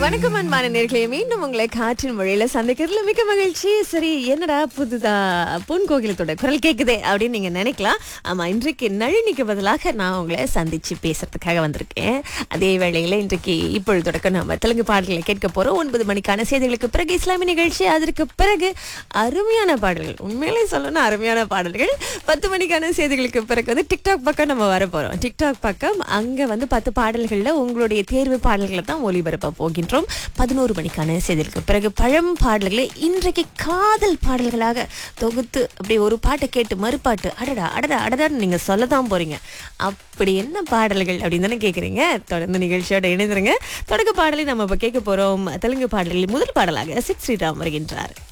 வணக்கம் அன்பான நேர்களே மீண்டும் உங்களை காற்றின் மொழியில சந்திக்கிறதுல மிக்க மகிழ்ச்சி சரி என்னடா புதுதா பொன் கோகிலத்தோட குரல் கேக்குதே அப்படின்னு நீங்க நினைக்கலாம் ஆமா இன்றைக்கு நளினிக்கு பதிலாக நான் உங்களை சந்திச்சு பேசுறதுக்காக வந்திருக்கேன் அதே வேளையில இன்றைக்கு இப்பொழுது தொடக்கம் நம்ம தெலுங்கு பாடல்களை கேட்க போறோம் ஒன்பது மணிக்கான செய்திகளுக்கு பிறகு இஸ்லாமிய நிகழ்ச்சி அதற்கு பிறகு அருமையான பாடல்கள் உண்மையிலே சொல்லணும் அருமையான பாடல்கள் பத்து மணிக்கான செய்திகளுக்கு பிறகு வந்து டிக்டாக் பக்கம் நம்ம வர போறோம் டிக்டாக் பக்கம் அங்க வந்து பத்து பாடல்கள்ல உங்களுடைய தேர்வு பாடல்களை தான் ஒளிபரப்ப போகின்றோம் பதினோரு மணிக்கான செய்திகளுக்கு பிறகு பழம் பாடல்களை இன்றைக்கு காதல் பாடல்களாக தொகுத்து அப்படியே ஒரு பாட்டை கேட்டு மறுபாட்டு அடடா அடடா அடடான்னு நீங்க சொல்லதான் போறீங்க அப்படி என்ன பாடல்கள் அப்படின்னு தானே கேக்குறீங்க தொடர்ந்து நிகழ்ச்சியோட இணைந்துருங்க தொடக்க பாடலை நம்ம இப்ப கேட்க போறோம் தெலுங்கு பாடலில் முதல் பாடலாக சித் ஸ்ரீராம் வருகின்றார்